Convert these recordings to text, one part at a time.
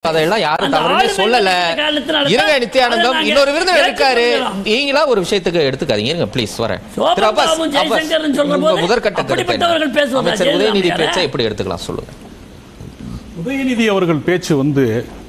அதையெல்லாம் யாரும் அந்த தவறுன்னு ஆளுமை சொல்லல மிக்க காரணத்தினால தான் இருங்க அதை நித்யானந்தம் நாங்க இன்னொரு விருது எடுக்காரு ஏற்றுக்கொள்ளலாம். நீங்களா ஒரு விஷயத்துக்கு எடுத்துக்காதீங்க இருங்க ப்ளீஸ் வரேன் சோபன் திரு அப்பாஸ், பாபு அப்பாஸ், ஜெய்சங்கர்னு சொல்ற உங்க போது முதற்கட்ட கருத்து அப்படிப்பட்டவர்கள் என்ன? பேசுவதா? அமைச்சர் உதயநிதி ஜெயலலிதா பேச்சை எப்படி எடுத்துக்கலாம் சொல்லுங்க உதயநிதி அவர்கள் பேச்சு வந்து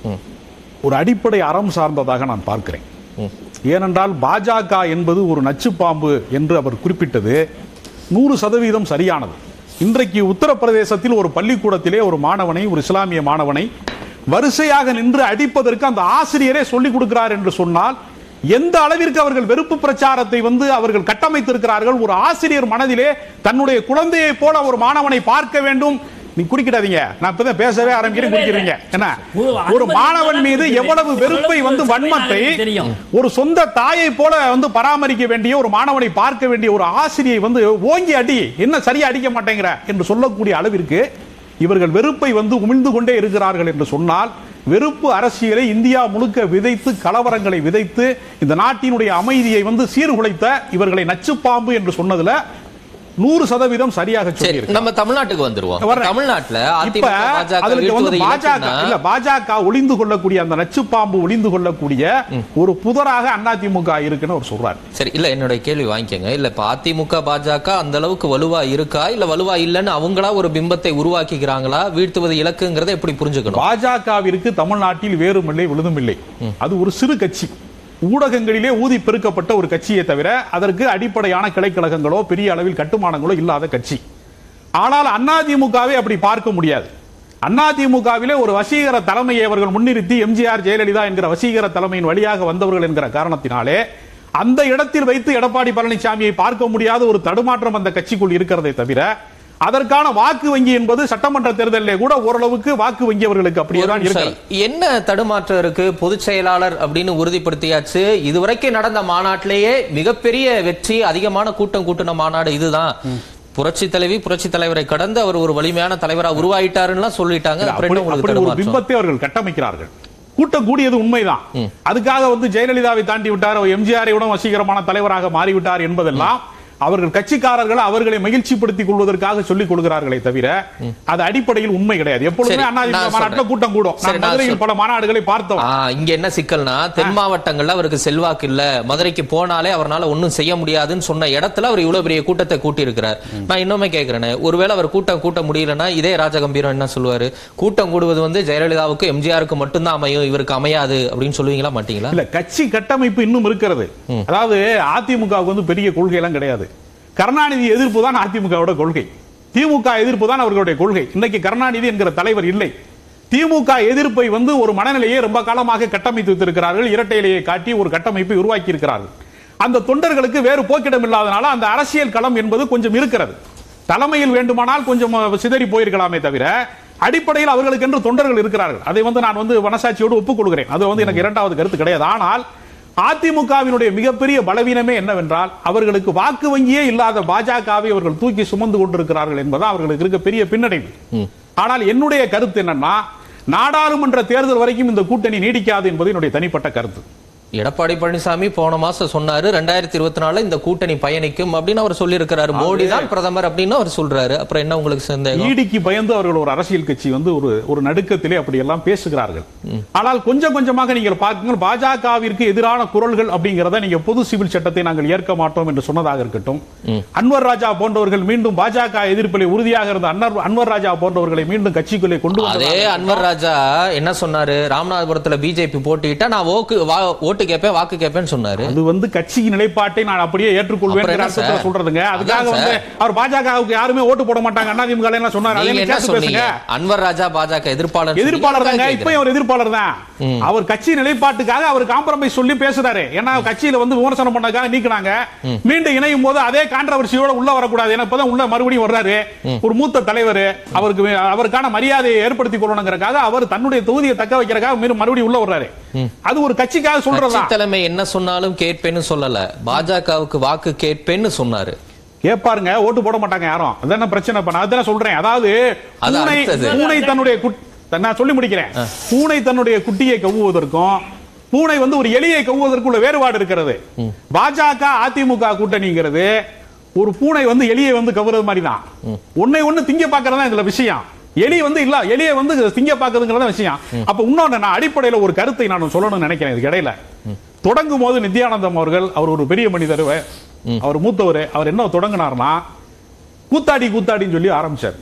ஒரு அடிப்படை அறம் சார்ந்ததாக நான் பார்க்கிறேன் ஏனென்றால் பாஜக என்பது ஒரு நச்சுப்பாம்பு என்று அவர் குறிப்பிட்டது நூறு சதவீதம் சரியானது இன்றைக்கு உத்தரப்பிரதேசத்தில் ஒரு பள்ளிக்கூடத்திலே ஒரு மாணவனை ஒரு இஸ்லாமிய மாணவனை வரிசையாக நின்று அடிப்பதற்கு அந்த ஆசிரியரே சொல்லிக் கொடுக்கிறார் என்று சொன்னால் எந்த அளவிற்கு அவர்கள் வெறுப்பு பிரச்சாரத்தை வந்து அவர்கள் கட்டமைத்திருக்கிறார்கள் ஒரு ஆசிரியர் மனதிலே தன்னுடைய குழந்தையை போல ஒரு மாணவனை பார்க்க வேண்டும் நீ குடிக்கிடாதீங்க நான் இப்பதான் பேசவே ஆரம்பிக்கிறேன் குடிக்கிறீங்க என்ன ஒரு மாணவன் மீது எவ்வளவு வெறுப்பை வந்து வன்மத்தை தெரியும். ஒரு சொந்த தாயை போல வந்து பராமரிக்க வேண்டிய ஒரு மாணவனை பார்க்க வேண்டிய ஒரு ஆசிரியை வந்து ஓங்கி அடி என்ன சரியா அடிக்க மாட்டேங்கிற என்று சொல்லக்கூடிய அளவிற்கு இவர்கள் வெறுப்பை வந்து உமிழ்ந்து கொண்டே இருக்கிறார்கள் என்று சொன்னால் வெறுப்பு அரசியலை இந்தியா முழுக்க விதைத்து கலவரங்களை விதைத்து இந்த நாட்டினுடைய அமைதியை வந்து சீர்குலைத்த இவர்களை நச்சுப்பாம்பு என்று சொன்னதுல நூறு சதவீதம் சரியாக சரி சொல்லியிருக்கிறார் நம்ம தமிழ்நாட்டுக்கு வந்துருவோம் வர்றேன். தமிழ்நாட்டுல இப்ப அதிமுக பாஜக அதுல வந்து வீழ்த்துவது பாஜக இலக்குன்னா, இல்ல பாஜக ஒளிந்து கொள்ளக்கூடிய அந்த நச்சுப்பாம்பு ஒளிந்து கொள்ளக்கூடிய ஒரு புதராக அதிமுக இருக்குன்னு அவர் சொல்றாரு சரி இல்ல என்னோட கேள்வி வாங்கிக்கங்க இல்ல இப்ப அதிமுக பாஜக அந்த அளவுக்கு வலுவா இருக்கா இல்ல வலுவா இல்லன்னு அவங்களா ஒரு பிம்பத்தை உருவாக்கிக்கிறாங்களா வீழ்த்துவது இலக்குங்கிறத எப்படி புரிஞ்சுக்கணும் பாஜகவிற்கு தமிழ்நாட்டில் வேறும் இல்லை விழுதும் இல்லை அது ஒரு சிறு கட்சி ஊடகங்களிலே ஊதி பெருக்கப்பட்ட ஒரு கட்சியை தவிர அதற்கு அடிப்படையான கிளைக்கழகங்களோ பெரிய அளவில் கட்டுமானங்களோ இல்லாத கட்சி ஆனால் அதிமுகவை அப்படி பார்க்க முடியாது அதிமுகவிலே ஒரு வசீகர தலைமையை அவர்கள் முன்னிறுத்தி எம்ஜிஆர் ஜெயலலிதா என்கிற வசீகர தலைமையின் வழியாக வந்தவர்கள் என்கிற காரணத்தினாலே அந்த இடத்தில் வைத்து எடப்பாடி பழனிசாமியை பார்க்க முடியாத ஒரு தடுமாற்றம் அந்த கட்சிக்குள் இருக்கிறதை தவிர அதற்கான வாக்கு வங்கி என்பது சட்டமன்ற தேர்தலிலே கூட ஓரளவுக்கு வாக்கு வங்கி அவர்களுக்கு அப்படியே ஒரு தான் நிமிஷம். இருக்கிறது என்ன தடுமாற்றம் இருக்கு பொதுச் செயலாளர் அப்படின்னு உறுதிப்படுத்தியாச்சு இதுவரைக்கும் நடந்த மாநாட்டிலேயே மிகப்பெரிய வெற்றி அதிகமான கூட்டம் கூட்டின மாநாடு இதுதான் புரட்சி தலைவி புரட்சி தலைவரை கடந்து அவர் ஒரு வலிமையான தலைவரா உருவாயிட்டாருன்னு சொல்லிட்டாங்க இல்ல, அப்புறம் அப்படி என்ன உங்களுக்கு அப்படி ஒரு தடுமாற்றம்? பிம்பத்தை அவர்கள் கட்டமைக்கிறார்கள் கூட்டம் கூடியது உண்மைதான் அதுக்காக வந்து ஜெயலலிதாவை தாண்டி விட்டார் எம்ஜிஆரை விட வசீகரமான தலைவராக மாறிவிட்டார் என்பதெல்லாம் அவர்கள் கட்சிக்காரர்கள் அவர்களை மகிழ்ச்சிப்படுத்திக் கொள்வதற்காக சொல்லிக் கொள்கிறார்களே தவிர அது அடிப்படையில் உண்மை கிடையாது எப்பொழுதுமே சரி, அண்ணாதிமுக நான் மாநாட்டில் சொல்றேன். கூட்டம் கூடும் சரி, நான் நான் மதுரையில் சொல்றேன். பல மாநாடுகளை பார்த்தோம் ஆ, இங்க என்ன சிக்கல்னா தென் மாவட்டங்கள்ல அவருக்கு செல்வாக்கு இல்ல மதுரைக்கு போனாலே அவரால ஒண்ணும் செய்ய முடியாதுன்னு சொன்ன இடத்துல அவர் இவ்வளவு பெரிய கூட்டத்தை கூட்டி இருக்கிறார் நான் இன்னுமே கேக்குறேன் ஒருவேளை அவர் கூட்டம் கூட்ட முடியலன்னா இதே ராஜகம்பீரம் என்ன சொல்லுவாரு கூட்டம் கூடுவது வந்து ஜெயலலிதாவுக்கு எம்ஜிஆருக்கு மட்டும்தான் அமையும் இவருக்கு அமையாது அப்படின்னு சொல்லுவீங்களா மாட்டீங்களா இல்ல கட்சி கட்டமைப்பு இன்னும் இருக்கிறது அதாவது அதிமுகவுக்கு வந்து பெரிய கொள்கை எல்லாம் கிடையாது கருணாநிதி எதிர்ப்பு தான் அதிமுகவோட கொள்கை திமுக எதிர்ப்பு தான் அவர்களுடைய கொள்கை இன்னைக்கு கருணாநிதி என்கிற தலைவர் இல்லை திமுக எதிர்ப்பை வந்து ஒரு மனநிலையை ரொம்ப காலமாக கட்டமைத்து வைத்திருக்கிறார்கள் இரட்டை இலையை காட்டி ஒரு கட்டமைப்பை உருவாக்கி இருக்கிறார்கள் அந்த தொண்டர்களுக்கு வேறு போக்கிடம் இல்லாதனால அந்த அரசியல் களம் என்பது கொஞ்சம் இருக்கிறது தலைமையில் வேண்டுமானால் கொஞ்சம் அஹ், சிதறி போயிருக்கலாமே தவிர அடிப்படையில் அவர்களுக்கு என்று தொண்டர்கள் இருக்கிறார்கள் அதை வந்து நான் வந்து மனசாட்சியோடு ஒப்புக்கொள்கிறேன் அது வந்து எனக்கு இரண்டாவது கருத்து கிடையாது ஆனால் அதிமுகவினுடைய மிகப்பெரிய பலவீனமே என்னவென்றால் அவர்களுக்கு வாக்கு வங்கியே இல்லாத பாஜகவை அவர்கள் தூக்கி சுமந்து கொண்டிருக்கிறார்கள் என்பது அவர்களுக்கு இருக்க பெரிய பின்னடைவு ஆனால் என்னுடைய கருத்து என்னன்னா நாடாளுமன்ற தேர்தல் வரைக்கும் இந்த கூட்டணி நீடிக்காது என்பது என்னுடைய தனிப்பட்ட கருத்து எடப்பாடி பழனிசாமி போன மாசம் சொன்னாரு ரெண்டாயிரத்தி இருபத்தி நாலுல இந்த கூட்டணி பயணிக்கும் அப்படின்னு அவர் சொல்லியிருக்கிறாரு மோடி தான் பிரதமர் அப்படின்னு அவர் சொல்றாரு அப்புறம் என்ன உங்களுக்கு சந்தேகம் ஈடிக்கு பயந்து அவர்கள் ஒரு அரசியல் கட்சி வந்து ஒரு ஒரு நடுக்கத்திலே அப்படி எல்லாம் பேசுகிறார்கள் ஆனால் கொஞ்சம் கொஞ்சமாக நீங்கள் பார்க்குங்கள் பாஜகவிற்கு எதிரான குரல்கள் அப்படிங்கிறத நீங்க பொது சிவில் சட்டத்தை நாங்கள் ஏற்க மாட்டோம் என்று சொன்னதாக இருக்கட்டும் அன்வர் ராஜா போன்றவர்கள் மீண்டும் பாஜக எதிர்ப்பிலே உறுதியாக இருந்த அன்வர் அன்வர் ராஜா போன்றவர்களை மீண்டும் கட்சிக்குள்ளே கொண்டு அதே வந்ததாக அன்வர் ராஜா என்ன சொன்னாரு ராமநாதபுரத்துல பிஜேபி போட்டிட்டா நான் ஓக்கு வா- ஓட்டு கேட்பேன் வாக்கு கேட்பேன்னு சொன்னாரு அது வந்து கட்சியின் நிலைப்பாட்டை நான் அப்படியே ஏற்றுக்கொள்வேன் அப்புறம் என்ன அர்த்தத்துல சார்? சொல்றதுங்க அதுக்காக அதான் வந்து சார். அவர் பாஜகவுக்கு யாருமே ஓட்டு போட மாட்டாங்க அதிமுக எல்லாம் சொன்னார் அதை நீங்க நீங்க என்ன கேட்டு சொன்னீங்க பேசுங்க அன்வர் ராஜா பாஜக எதிர்ப்பாளர் எதிர்ப்பாளர் தாங்க சொன்னீங்க. இப்பயும் அவர் எதிர்ப்பாளர் தான் அவர் கட்சி நிலைப்பாட்டுக்காக அவர் காம்ப்ரமைஸ் சொல்லி பேசுறாரு ஏன்னா கட்சியில வந்து விமர்சனம் பண்ணதுக்காக நீக்கினாங்க மீண்டும் இணையும் போது அதே கான்ட்ரவர்சியோட உள்ள வரக்கூடாது ஏன்னா இப்பதான் உள்ள மறுபடியும் வர்றாரு ஒரு மூத்த தலைவர் அவருக்கு வே- அவருக்கான மரியாதையை ஏற்படுத்திக் கொள்ளணுங்கிறக்காக அவர் தன்னுடைய தொகுதியை தக்க வைக்கிறக்காக மீண்டும் மறுபடியும் உள்ள வர்றாரு அது ஒரு கட்சிக்காக கட்சி சொல்றதா தலைமை என்ன சொன்னாலும் கேட்பேன்னு சொல்லல பாஜகவுக்கு வாக்கு கேட்பேன்னு சொன்னாரு கேட்பாருங்க ஓட்டு போட மாட்டாங்க யாரும் அதான பிரச்சனை இப்ப நான் அதான் சொல்றேன் அதாவது அது பூனை அடுத்தது. பூனை தன்னுடைய குட்- நான் சொல்லி முடிக்கிறேன் பூனை தன்னுடைய குட்டியை கவ்வுவதற்கும் பூனை வந்து ஒரு எலியை கவ்வுவதற்குள்ள வேறுபாடு இருக்கிறது பாஜக அதிமுக கூட்டணிங்கிறது ஒரு பூனை வந்து எலியை வந்து கவ்வுறது மாதிரி தான் ஒன்னை ஒண்ணு திங்க பாக்குறதா இதுல விஷயம் எலி வந்து இல்ல எலியை வந்து திங்க பாக்குறதுங்கிறத விஷயம் அப்ப இன்னொன்னு நான் அடிப்படையில ஒரு கருத்தை நான் சொல்லணும்னு நினைக்கிறேன் இதுக்கு இடையில தொடங்கும் போது நித்யானந்தம் அவர்கள் அவர் ஒரு பெரிய மனிதர் அவர் மூத்தவர் அவர் என்ன தொடங்கினார்னா கூத்தாடி கூத்தாடின்னு சொல்லி ஆரம்பிச்சார்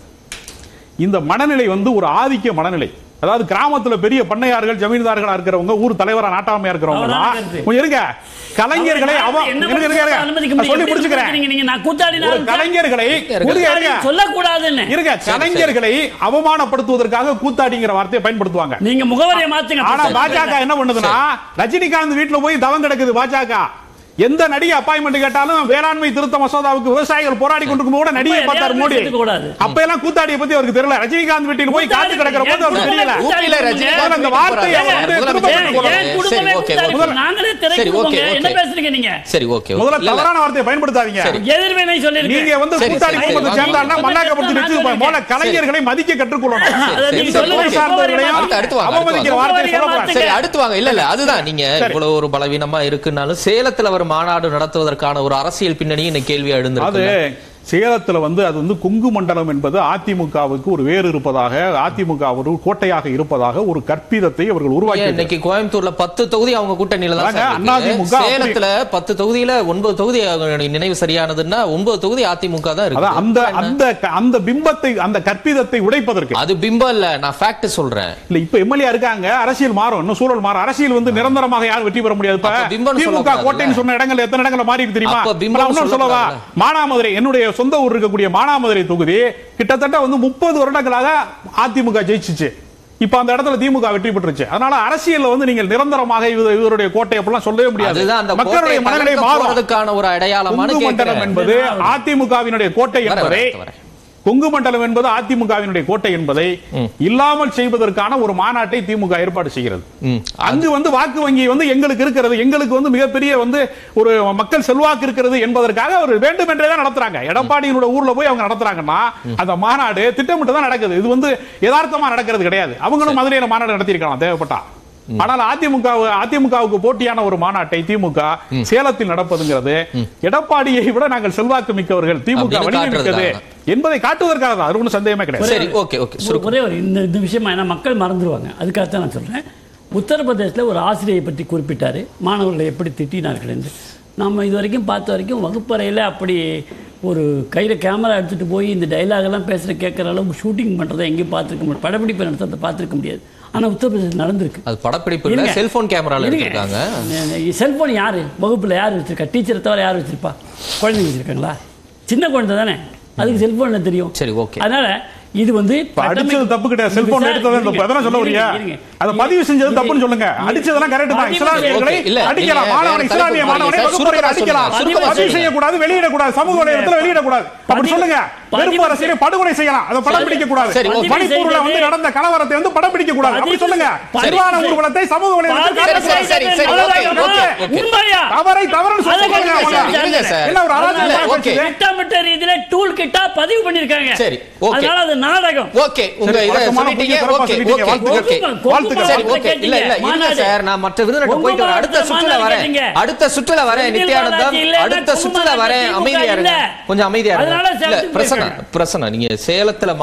இந்த மனநிலை வந்து ஒரு ஆதிக்க மனநிலை அதாவது கிராமத்துல பெரிய பண்ணையார்கள் ஜமீன்தார்களா இருக்கிறவங்க ஊர் தலைவரா நாட்டாமையா இருக்கிறவங்க அவ்வளவுதான் கருத்து. கொஞ்சம் இருங்க கலைஞர்களை அவ என்ன இருங்க, இருங்க, இருங்க. அனுமதிக்க நான் முடியும்? சொல்லி எப்படி முடிச்சுக்கிறேன் சொல்றீங்க நீங்க? நான் கூத்தாடினா ஒரு கலைஞர்களை இருங்க, இருங்க. சொல்லக்கூடாதுன்னு இருங்க கலைஞர்களை அவமானப்படுத்துவதற்காக கூத்தாடிங்கிற வார்த்தையை பயன்படுத்துவாங்க நீங்க முகவரியை மாத்துங்க ஆனா பாஜக என்ன பண்ணுதுன்னா ரஜினிகாந்த் வீட்டுல போய் தவம் கிடக்குது பாஜக எந்த நடிகை அப்பாயின்மெண்ட் கேட்டாலும் வேளாண்மை திருத்த மசோதாவுக்கு விவசாயிகள் போராடி கொண்டிருக்கும் கூட நடிகை அப்ப பார்த்தார் எதையாவது மோடி சேர்த்துக்க கூடாது. அப்ப எல்லாம் கூத்தாடியை பத்தி அவருக்கு தெரியல ரஜினிகாந்த் வீட்டில் போய் காத்து கிடக்கிற போது அவருக்கு தெரியல ஊப்பில ரஜினிகாந்த் முதல்ல அந்த வார்த்தையை போறாரு. வந்து முதல்ல திரும்ப ஏன், கொண்டு ஏன் வரணும். குடும்பமே சரி, ஓகே, கூத்தாடி முதல்ல- நாங்களே திரைக்கு சரி, ஓகே, போங்க. என்ன ஓகே. பேசுறீங்க நீங்க சரி ஓகே முதல்ல இல்ல, இல்ல. தவறான வார்த்தையை பயன்படுத்தாதீங்க சரி. எதிர்வினை சொல்லிருக்கீங்க நீங்க வந்து சரி, கூத்தாடி சரி, குடும்பத்தை சரி, சேர்ந்தாருன்னா வாங்க. மல்லாக்கப்படுத்தி வச்சுக்கோங்க முதல்ல கலைஞர்களை மதிக்க கற்றுக்கொள்ளணும் அதை நீங்க சரி, சொல்லுங்க. ஓகே. முகவரியை சார்ந்தவர்களையும் அடுத்து, அடுத்து வாங்க, அடுத்து அவமதிக்கிற வாங்க. வார்த்தையை சொல்லக்கூடாது சரி அடுத்து வாங்க இல்ல இல்ல அதுதான் நீங்க சரி. இவ்வளவு ஒரு பலவீனமா இருக்குனாலும் சேலத்துல அவர் மாநாடு நடத்துவதற்கான ஒரு அரசியல் பின்னணி இன்னைக்கு கேள்வியா அது எழுந்திருக்கு சேலத்துல வந்து அது வந்து கொங்கு மண்டலம் என்பது அதிமுகவுக்கு ஒரு வேறு இருப்பதாக அதிமுக ஒரு கோட்டையாக இருப்பதாக ஒரு கற்பிதத்தை அவர்கள் உருவாக்கி இன்னைக்கு கோயம்புத்தூர்ல பத்து தொகுதி அவங்க கூட்டணியில தான் அதாங்க, சார் இருக்கு. அதிமுக அப்படி- சேலத்துல பத்து தொகுதியில ஒன்பது தொகுதி அவங்களுடைய நினைவு சரியானதுன்னா ஒன்பது தொகுதி அதிமுக தான் அதான் இருக்கு அந்த அந்த அந்த பிம்பத்தை அந்த கற்பிதத்தை உடைப்பதற்கு அது பிம்பம் இல்ல நான் ஃபேக்ட் சொல்றேன் இல்ல இப்ப எம்எல்ஏ இருக்காங்க அரசியல் மாறும் இன்னும் சூழல் மாறும் அரசியல் வந்து நிரந்தரமாக யாரும் வெற்றி பெற முடியாது இப்ப அப்ப பிம்பம்னு திமுக சொல்லக்கூடாதுல்ல? கோட்டைன்னு சொன்ன இடங்கள்ல எத்தனை இடங்கள்ல மாறி இருக்கு தெரியுமா அப்ப பிம்பம்னு நான் இன்னொரு சொல்லவா சொல்லக்கூடாதுல்ல? மானாமதுரை என்னுடைய சொந்த ஊர் இருக்கக்கூடிய மானாமதுரை தொகுதி கிட்டத்தட்ட வந்து முப்பது வருடங்களாக அதிமுக ஜெயிச்சுச்சு இப்ப அந்த இடத்துல திமுக வெற்றி பெற்றுச்சு அதனால அரசியல்ல வந்து நீங்கள் நிரந்தரமாக இது- இவருடைய கோட்டை அப்படிலாம் சொல்லவே முடியாது அதுதான் அந்த மக்களுடைய கோட்டையை மனநிலை தகர்க்க மாறும் போறதுக்கான ஒரு அடையாளமான கொங்கு மண்டலம் கேட்கிறேன் என்பது அதிமுகவினுடைய கோட்டை வரேன், என்பதை வரேன், வரேன். கொங்கு மண்டலம் என்பது அதிமுகவினுடைய கோட்டை என்பதை இல்லாமல் செய்வதற்கான ஒரு மாநாட்டை திமுக ஏற்பாடு செய்கிறது ம். அங்கு வந்து வாக்கு வங்கி வந்து எங்களுக்கு இருக்கிறது எங்களுக்கு வந்து மிகப்பெரிய வந்து ஒரு மக்கள் செல்வாக்கு இருக்கிறது என்பதற்காக அவர் வேண்டும் என்றே தான் நடத்துறாங்க எடப்பாடியினுடைய ஊர்ல போய் அவங்க நடத்துறாங்கன்னா அந்த மாநாடு திட்டமிட்டு தான் நடக்குது இது வந்து யதார்த்தமா நடக்கிறது கிடையாது அவங்களும் மதுரையில மாநாடு நடத்தியிருக்கலாம் தேவைப்பட்டா ஆனால் அதிமுக அதிமுகவுக்கு போட்டியான ஒரு மாநாட்டை திமுக சேலத்தில் நடப்பதுங்கிறது எடப்பாடியை விட நாங்கள் செல்வாக்கு மிக்கவர்கள் திமுக அப்படின்னு வலிமை மிக்கது காட்டுறதுக்காக. என்பதை காட்டுவதற்காக தான் அது ஒன்றும் சந்தேகமே கிடையாது சரி ஓகே ஓகே ஒரு- ஒரே ஒரு இந்த இந்த விஷயமா ஏன்னா மக்கள் மறந்துடுவாங்க அதுக்காகத்தான் நான் சொல்றேன் உத்தரப்பிரதேசத்தில் ஒரு ஆசிரியை பற்றி குறிப்பிட்டாரு மாணவர்களை எப்படி திட்டினார்கள் என்று நாம் இது வரைக்கும் பார்த்த வரைக்கும் வகுப்பறையில் அப்படி ஒரு கையில் கேமரா எடுத்துகிட்டு போய் இந்த dialogue எல்லாம் பேசுகிற கேட்குற அளவுக்கு ஷூட்டிங் பண்ணுறதை எங்கேயும் பார்த்துருக்க முடியாது படப்பிடிப்பு நடத்துறதை பார்த்துருக்க முடியாது ஆனால் உத்தரப்பிரதேசம் நடந்திருக்கு அது படப்பிடிப்பு இல்ல இருங்க. செல்போன் கேமரால இருங்க. எடுத்திருக்காங்க செல்போன் யாரு வகுப்புல யார் வச்சிருக்கா டீச்சரை தவிர யார் வச்சிருப்பா குழந்தைங்க வச்சிருக்காங்களா சின்ன குழந்தை தானே அதுக்கு செல்போன் என்ன தெரியும் சரி, okay. அதனால இது வந்து இப்ப அடிச்சது தப்பு கிடையாது செல்போன் எடுத்தது தப்பு அதான் சொல்ல வரியா அதை பதிவு செஞ்சது தப்புன்னு சொல்லுங்க அடிச்சதெல்லாம் கரெக்ட் தான் பதிவு இஸ்லாமியர்களை செய்ய- இல்ல, அடிக்கலாம் நீங்க மாணவனை வேற இஸ்லாமிய தலைப்பு மாணவனை மாறீங்க. வகுப்பறையில் சுருக்கமா அடிக்கலாம் சொல்லுங்க. சுருக்கமா பதிவு சொல்லுங்க. செய்யக்கூடாது வெளியிடக்கூடாது சமூக வலைதளத்துல வெளியிடக்கூடாது அப்படி பதிவு- சொல்லுங்க பதிவு வெறுப்பு அரசியலை படுகொலை செய்யலாம் அதை படம் பிடிக்க கூடாது சரி, okay. மணிப்பூர்ல வந்து நடந்த கலவரத்தை வந்து படம் பிடிக்க கூடாது அப்படி பதிவு- சொல்லுங்க பதிவு- நிர்வாண ஊர்வலத்தை சமூக வலைதளத்தில் சரி, சரி, சரி, சரி, okay, okay, okay. உண்மையா தவறை தவறுன்னு அதை சொல்லுங்க பதிவு அவங்க. செஞ்சாங்க. இருங்க சார். என்ன ஒரு அராஜகம் இல்ல, பார்க்க okay. வச்சது? திட்டமிட்ட ரீதியில டூல் கிட்டா பதிவு பண்ணிருக்காங்க சரி, okay. அதனால அது நாடகம் ஓகே உங்க சரி, இத வழக்கமான சொல்லிட்டீங்க புதிய சிறப்பா ஓகே சொல்லிட்டீங்க. ஓகே வாழ்த்துக்கள். ஓகே வாழ்த்துக்கள். சரி ஓகே இல்ல இல்ல இல்ல மாநாடு. சார் நான் மற்ற விருதுநட்டை உங்க போயிட்டு வரேன் அடுத்த மாநாடு சுற்றுல வரேன் கேட்டீங்க. அடுத்த சுற்றுல வரேன் செந்தில் நித்யானந்தம் பாலாஜி இல்லைன்னா அடுத்த சுற்றுல குங்குமம் வரேன் திமுக அமைதியா இருங்க இல்ல. கொஞ்சம் அமைதியா அதனால இருங்க இல்ல சேர்த்து பிரசன்னா பேசுறேன். பிரசன்னா நீங்க சேலத்துல